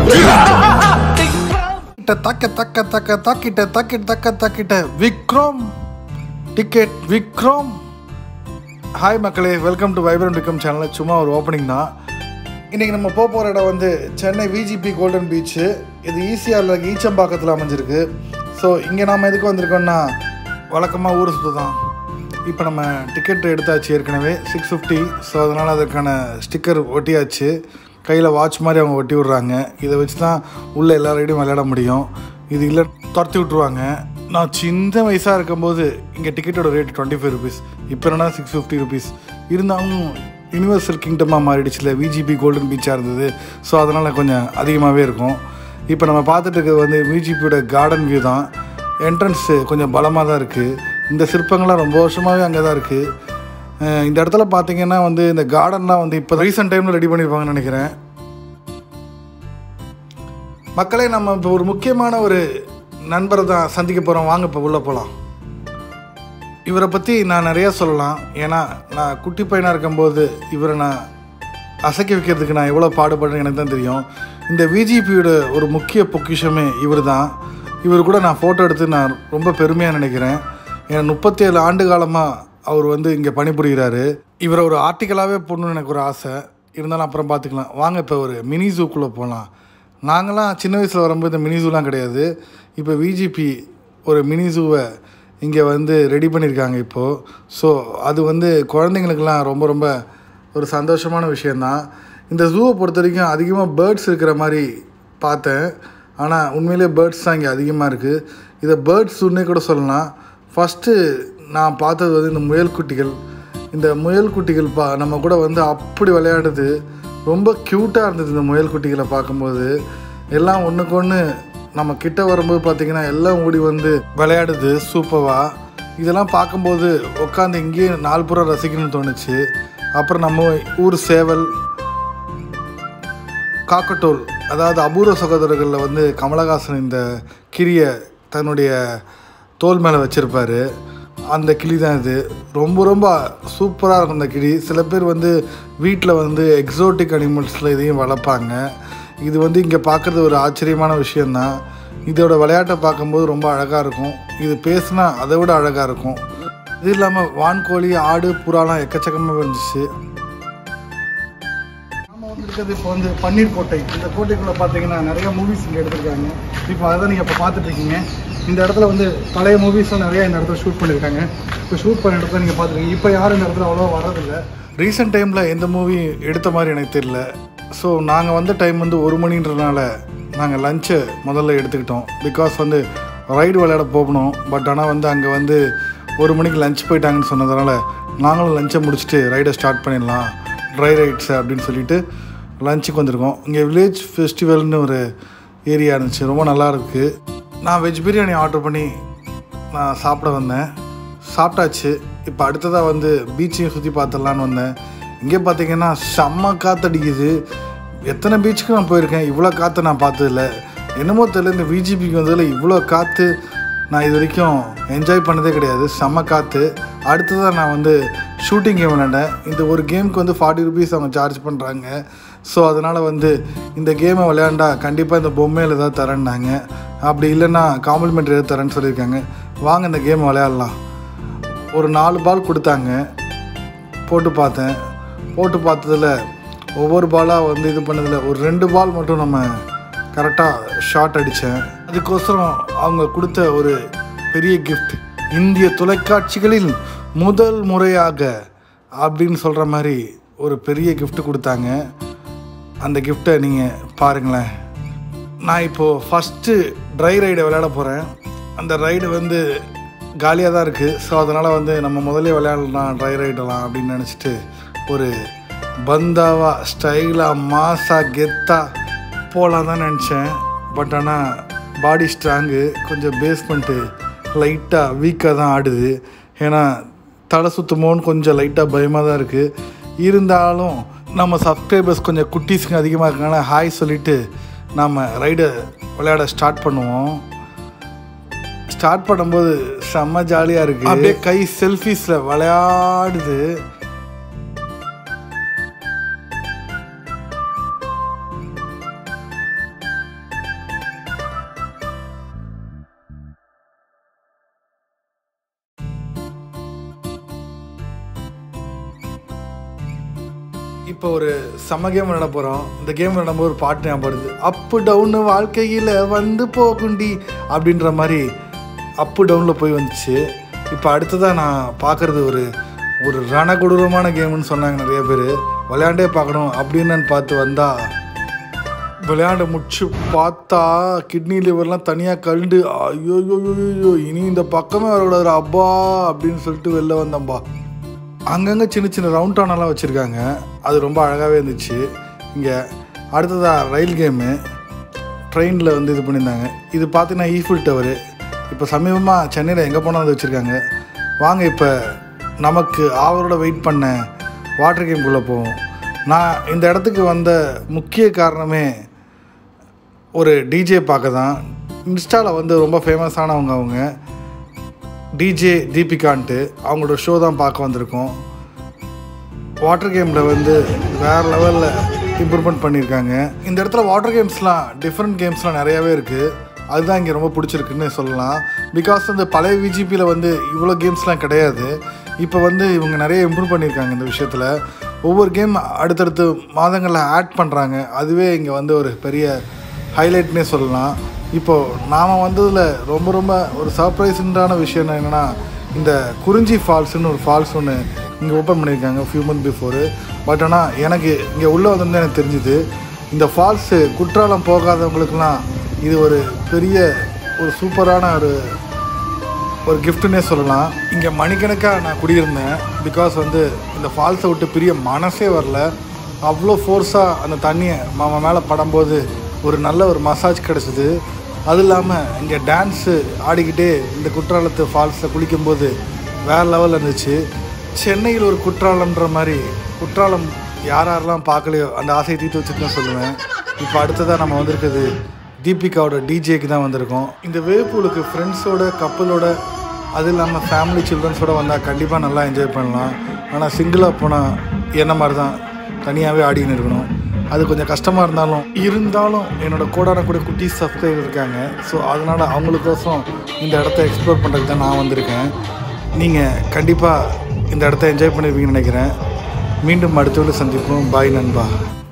கிட்ட தக்க தக்க தக்க தக்கிட்ட தக்கிட்ட தக்க தக்கிட்ட விக்ரம் டிக்கெட் விக்ரம் ஹாய் மக்களே welcome to vibrant Vikram channel சும்மா ஒரு ஓப்பனிங் தான் இன்றைக்கி நம்ம போக போகிற இடம் வந்து சென்னை விஜிபி கோல்டன் பீச்சு இது ஈசிஆரில் ஈச்சம்பாக்கத்தில் அமைஞ்சிருக்கு ஸோ இங்கே நாம் எதுக்கு வந்திருக்கோம்னா வழக்கமாக ஊர் சுற்று தான் இப்போ நம்ம டிக்கெட் எடுத்தாச்சு ஏற்கனவே சிக்ஸ் ஃபிஃப்டி ஸோ அதனால் அதற்கான ஸ்டிக்கர் ஒட்டியாச்சு கையில் வாட்ச் மாதிரி அவங்க ஒட்டி விட்றாங்க இதை வச்சு தான் உள்ளே எல்லா ரைடும் விளையாட முடியும் இது இல்லை துரத்தி விட்ருவாங்க நான் சின்ன வயசாக இருக்கும்போது இங்கே டிக்கெட்டோட ரேட் டுவெண்ட்டி ஃபைவ் ருபீஸ் இப்போ என்னன்னா சிக்ஸ் ஃபிஃப்டி ருபீஸ் இருந்தாலும் யூனிவர்சல் கிங்டமாக மாறிடுச்சுல விஜிபி கோல்டன் பீச்சாக இருந்தது ஸோ அதனால் கொஞ்சம் அதிகமாகவே இருக்கும் இப்போ நம்ம பார்த்துட்டு இருக்கிறது வந்து விஜிபியோட கார்டன் வியூ தான் என்ட்ரன்ஸு கொஞ்சம் பலமாக தான் இருக்குது இந்த சிற்பங்கள்லாம் ரொம்ப வருஷமாகவே அங்கே தான் இருக்குது அஹ் இந்த இடத்துல பார்த்தீங்கன்னா வந்து இந்த கார்டன்லாம் வந்து இப்போ ரீசெண்ட் டைமில் ரெடி பண்ணியிருப்பாங்கன்னு நினைக்கிறேன் மக்களே நம்ம இப்போ ஒரு முக்கியமான ஒரு நண்பரை தான் சந்திக்க போகிறோம் வாங்க இப்போ உள்ளே போகலாம் இவரை பற்றி நான் நிறையா சொல்லலாம் ஏன்னா நான் குட்டி பையனாக இருக்கும்போது இவரை நான் அசைக்க வைக்கிறதுக்கு நான் எவ்வளோ பாடுபடுறேன்னு எனக்கு தான் தெரியும் இந்த விஜிபியோட ஒரு முக்கிய பொக்கிஷமே இவர் தான் இவர் கூட நான் ஃபோட்டோ எடுத்து நான் ரொம்ப பெருமையாக நினைக்கிறேன் ஏன்னா முப்பத்தேழு ஆண்டு காலமாக அவர் வந்து இங்கே பணிபுரிகிறாரு இவரை ஒரு ஆர்டிக்கலாகவே போடணும்னு எனக்கு ஒரு ஆசை இருந்தாலும் அப்புறம் பார்த்துக்கலாம் வாங்க இப்போ ஒரு மினி ஜூக்குள்ளே போகலாம் நாங்களாம் சின்ன வயசில் வரும்போது இந்த மினி ஜூலாம் கிடையாது இப்போ விஜிபி ஒரு மினி ஜூவை இங்கே வந்து ரெடி பண்ணியிருக்காங்க இப்போது ஸோ அது வந்து குழந்தைங்களுக்கெல்லாம் ரொம்ப ரொம்ப ஒரு சந்தோஷமான விஷயந்தான் இந்த ஜூவை பொறுத்த வரைக்கும் அதிகமாக பேர்ட்ஸ் இருக்கிற மாதிரி பார்த்தேன் ஆனால் உண்மையிலே பேர்ட்ஸ் தான் இங்கே அதிகமாக இருக்குது இதை பேர்ட்ஸ் ஜூன்னே கூட சொல்லலாம் ஃபஸ்ட்டு நான் பார்த்தது வந்து இந்த முயல் குட்டிகள் இந்த முயல் குட்டிகள் பா நம்ம கூட வந்து அப்படி விளையாடுது ரொம்ப க்யூட்டாக இருந்தது இந்த முயல் குட்டிகளை பார்க்கும்போது எல்லாம் ஒன்றுக்கு ஒன்று நம்ம கிட்ட வரும்போது பார்த்திங்கன்னா எல்லாம் ஓடி வந்து விளையாடுது சூப்பராக இதெல்லாம் பார்க்கும்போது உட்காந்து இங்கேயே நாலு புறம் ரசிக்கணும்னு தோணுச்சு அப்புறம் நம்ம ஊர் சேவல் காக்கட்டோல் அதாவது அபூர்வ சகோதரர்களில் வந்து கமலஹாசன் இந்த கிரியை தன்னுடைய தோல் மேலே வச்சுருப்பாரு அந்த கிளி தான் இது ரொம்ப ரொம்ப சூப்பராக இருக்கும் இந்த கிளி சில பேர் வந்து வீட்டில் வந்து எக்ஸோட்டிக் அனிமல்ஸில் இதையும் வளர்ப்பாங்க இது வந்து இங்கே பார்க்குறது ஒரு ஆச்சரியமான விஷயந்தான் இதோட விளையாட்டை பார்க்கும்போது ரொம்ப அழகாக இருக்கும் இது பேசுனா அதை விட அழகாக இருக்கும் இது இல்லாமல் வான்கோழி ஆடு புறாலாம் எக்கச்சக்கமாக இருந்துச்சு நாம வந்து இருக்கிறது இப்போ வந்து பன்னீர் கோட்டை இந்த கோட்டைக்குள்ளே பார்த்தீங்கன்னா நிறைய மூவிஸ் இங்கே எடுத்திருக்காங்க இப்போ அதை நீங்கள் இப்போ பார்த்துட்டு இருக்கீங்க இந்த இடத்துல வந்து பழைய மூவிஸ்லாம் நிறைய இந்த இடத்துல ஷூட் பண்ணியிருக்காங்க இப்போ ஷூட் பண்ண இடத்துல நீங்கள் பார்த்துருக்கீங்க இப்போ யாரும் இந்த இடத்துல அவ்வளோவா வர்றதில்லை ரீசெண்ட் டைமில் எந்த மூவி எடுத்த மாதிரி எனக்கு தெரியல ஸோ நாங்கள் வந்த டைம் வந்து ஒரு மணின்றனால நாங்கள் லஞ்சை முதல்ல எடுத்துக்கிட்டோம் பிகாஸ் வந்து ரைடு விளையாட போகணும் பட் ஆனால் வந்து அங்கே வந்து ஒரு மணிக்கு லஞ்ச் போயிட்டாங்கன்னு சொன்னதுனால நாங்களும் லஞ்சை முடிச்சுட்டு ரைடை ஸ்டார்ட் பண்ணிடலாம் ட்ரை ரைட்ஸ் அப்படின்னு சொல்லிட்டு லஞ்சுக்கு வந்திருக்கோம் இங்கே வில்லேஜ் ஃபெஸ்டிவல்னு ஒரு ஏரியா இருந்துச்சு ரொம்ப நல்லா இருக்குது நான் வெஜ் பிரியாணி ஆர்டர் பண்ணி நான் சாப்பிட வந்தேன் சாப்பிட்டாச்சு இப்போ அடுத்ததாக வந்து பீச்சையும் சுற்றி பார்த்துடலான்னு வந்தேன் இங்கே பார்த்தீங்கன்னா செம்ம காற்றடிக்குது எத்தனை பீச்சுக்கு நான் போயிருக்கேன் இவ்வளோ காற்று நான் பார்த்ததில்ல என்னமோ தெரியல இந்த விஜிபிக்கு வந்ததில் இவ்வளோ காற்று நான் இது வரைக்கும் என்ஜாய் பண்ணதே கிடையாது செம்ம காற்று அடுத்ததாக நான் வந்து ஷூட்டிங் கேம் விளையாண்டேன் இந்த ஒரு கேமுக்கு வந்து ஃபார்ட்டி ருபீஸ் அவங்க சார்ஜ் பண்ணுறாங்க ஸோ அதனால் வந்து இந்த கேமை விளையாண்டா கண்டிப்பாக இந்த பொம்மையில் ஏதாவது தரேன்னாங்க அப்படி இல்லைன்னா காம்ப்ளிமெண்ட்ரி ஏதாவது தரேன்னு சொல்லியிருக்காங்க வாங்க இந்த கேம் விளையாடலாம் ஒரு நாலு பால் கொடுத்தாங்க போட்டு பார்த்தேன் போட்டு பார்த்ததில் ஒவ்வொரு பாலாக வந்து இது பண்ணதில் ஒரு ரெண்டு பால் மட்டும் நம்ம கரெக்டாக ஷாட் அடித்தேன் அதுக்கோசரம் அவங்க கொடுத்த ஒரு பெரிய கிஃப்ட் இந்திய தொலைக்காட்சிகளில் முதல் முறையாக அப்படின்னு சொல்கிற மாதிரி ஒரு பெரிய gift கொடுத்தாங்க அந்த கிஃப்டை நீங்கள் பாருங்களேன் நான் இப்போது ஃபஸ்ட்டு ட்ரை ரைடை விளையாட போகிறேன் அந்த ரைடு வந்து காலியாக தான் இருக்குது ஸோ அதனால் வந்து நம்ம முதல்ல விளையாடலாம் ட்ரை ரைடெல்லாம் அப்படின்னு நினச்சிட்டு ஒரு பந்தாவா ஸ்டைலாக மாசா கெத்தா போகலாம் தான் நினச்சேன் பட் ஆனால் பாடி ஸ்ட்ராங்கு கொஞ்சம் பேஸ்மெண்ட்டு லைட்டாக வீக்காக தான் ஆடுது ஏன்னா தலை சுத்துமோன்னு கொஞ்சம் லைட்டாக பயமாக தான் இருக்குது இருந்தாலும் நம்ம சப்ஸ்கிரைபர்ஸ் கொஞ்சம் குட்டீஸுங்க அதிகமாக இருக்கனால ஹாய் சொல்லிவிட்டு நாம் ரைடை விளையாட ஸ்டார்ட் பண்ணுவோம் ஸ்டார்ட் பண்ணும்போது செம்ம ஜாலியாக இருக்குது அப்படியே கை செல்ஃபீஸில் விளையாடுது இப்போ ஒரு செம்ம கேம் விளையாட போகிறோம் இந்த கேம் விளையாடும்போது ஒரு பாட்டு ஞாபகப்படுது அப்பு டவுனு வாழ்க்கையில் வந்து போகுண்டி அப்படின்ற மாதிரி அப்பு டவுனில் போய் வந்துச்சு இப்போ அடுத்ததாக நான் பார்க்குறது ஒரு ஒரு ரணகொடூரமான கேம்னு சொன்னாங்க நிறைய பேர் விளையாண்டே பார்க்கணும் அப்படின்னு நான் பார்த்து வந்தால் விளையாண்டு முடிச்சு பார்த்தா கிட்னி லிவர்லாம் தனியாக கழுண்டு ஐயோ ஐயோ இனி இந்த பக்கமே வரக்கூடாது அப்பா அப்படின்னு சொல்லிட்டு வெளில வந்தேன்பா அங்கங்கே சின்ன சின்ன ரவுண்ட் டானெல்லாம் வச்சுருக்காங்க அது ரொம்ப அழகாகவே இருந்துச்சு இங்கே அடுத்ததாக ரயில் கேமு ட்ரெயினில் வந்து இது பண்ணியிருந்தாங்க இது பார்த்தீங்கன்னா ஈஃபில் டவரு இப்போ சமீபமாக சென்னையில் எங்கே போனாலும் அது வச்சுருக்காங்க வாங்க இப்போ நமக்கு ஆவலோட வெயிட் பண்ண வாட்டர் கேம்குள்ளே போவோம் நான் இந்த இடத்துக்கு வந்த முக்கிய காரணமே ஒரு டிஜே பார்க்க தான் இன்ஸ்டாவில் வந்து ரொம்ப ஃபேமஸானவங்க அவங்க டிஜே தீபிகான்ட்டு அவங்களோட ஷோ தான் பார்க்க வந்திருக்கோம் வாட்டர் கேமில் வந்து வேறு லெவலில் இம்ப்ரூவ்மெண்ட் பண்ணியிருக்காங்க இந்த இடத்துல வாட்டர் கேம்ஸ்லாம் டிஃப்ரெண்ட் கேம்ஸ்லாம் நிறையாவே இருக்குது அதுதான் இங்கே ரொம்ப பிடிச்சிருக்குன்னு சொல்லலாம் பிகாஸ் வந்து பழைய விஜிபியில் வந்து இவ்வளோ கேம்ஸ்லாம் கிடையாது இப்போ வந்து இவங்க நிறைய இம்ப்ரூவ் பண்ணியிருக்காங்க இந்த விஷயத்தில் ஒவ்வொரு கேம் அடுத்தடுத்து மாதங்களில் ஆட் பண்ணுறாங்க அதுவே இங்கே வந்து ஒரு பெரிய ஹைலைட்னே சொல்லலாம் இப்போது நாம் வந்ததில் ரொம்ப ரொம்ப ஒரு சர்ப்ரைஸண்டான விஷயம் என்னென்னா இந்த குறிஞ்சி ஃபால்ஸ்னு ஒரு ஃபால்ஸ் ஒன்று இங்கே ஓப்பன் பண்ணியிருக்காங்க ஃபியூ மந்த் பிஃபோரு பட் ஆனால் எனக்கு இங்கே உள்ளே வந்து எனக்கு தெரிஞ்சுது இந்த ஃபால்ஸு குற்றாலம் போகாதவங்களுக்கெல்லாம் இது ஒரு பெரிய ஒரு சூப்பரான ஒரு ஒரு கிஃப்ட்டுன்னே சொல்லலாம் இங்கே மணிக்கணக்காக நான் குடியிருந்தேன் பிகாஸ் வந்து இந்த ஃபால்ஸை விட்டு பெரிய மனசே வரல அவ்வளோ ஃபோர்ஸாக அந்த தண்ணியை மாமா மேலே படும்போது ஒரு நல்ல ஒரு மசாஜ் கிடச்சிது அது இல்லாமல் இங்கே டான்ஸு ஆடிக்கிட்டே இந்த குற்றாலத்து ஃபால்ஸில் குளிக்கும்போது வேறு லெவலில் இருந்துச்சு சென்னையில் ஒரு குற்றாலம்ன்ற மாதிரி குற்றாலம் யார் யாரெல்லாம் பார்க்கலையோ அந்த ஆசையை தீர்த்து வச்சுட்டு தான் சொல்லுவேன் இப்போ அடுத்ததாக நம்ம வந்திருக்குது தீபிகாவோட டிஜேக்கு தான் வந்திருக்கோம் இந்த வேவ்பூலுக்கு ஃப்ரெண்ட்ஸோட கப்பலோட அது இல்லாமல் ஃபேமிலி சில்ட்ரன்ஸோட வந்தால் கண்டிப்பாக நல்லா என்ஜாய் பண்ணலாம் ஆனால் சிங்கிளாக போனால் என்ன மாதிரி தான் தனியாகவே ஆடின்னு இருக்கணும் அது கொஞ்சம் கஷ்டமாக இருந்தாலும் இருந்தாலும் என்னோடய கோடான கூட குட்டி சப்ஸ்கிரைபர் இருக்காங்க ஸோ அதனால் அவங்களுக்கோசரம் இந்த இடத்த எக்ஸ்ப்ளோர் பண்ணுறதுக்கு தான் நான் வந்திருக்கேன் நீங்கள் கண்டிப்பாக இந்த இடத்த என்ஜாய் பண்ணியிருப்பீங்கன்னு நினைக்கிறேன் மீண்டும் அடுத்த வீடு சந்திப்போம் பாய் நண்பா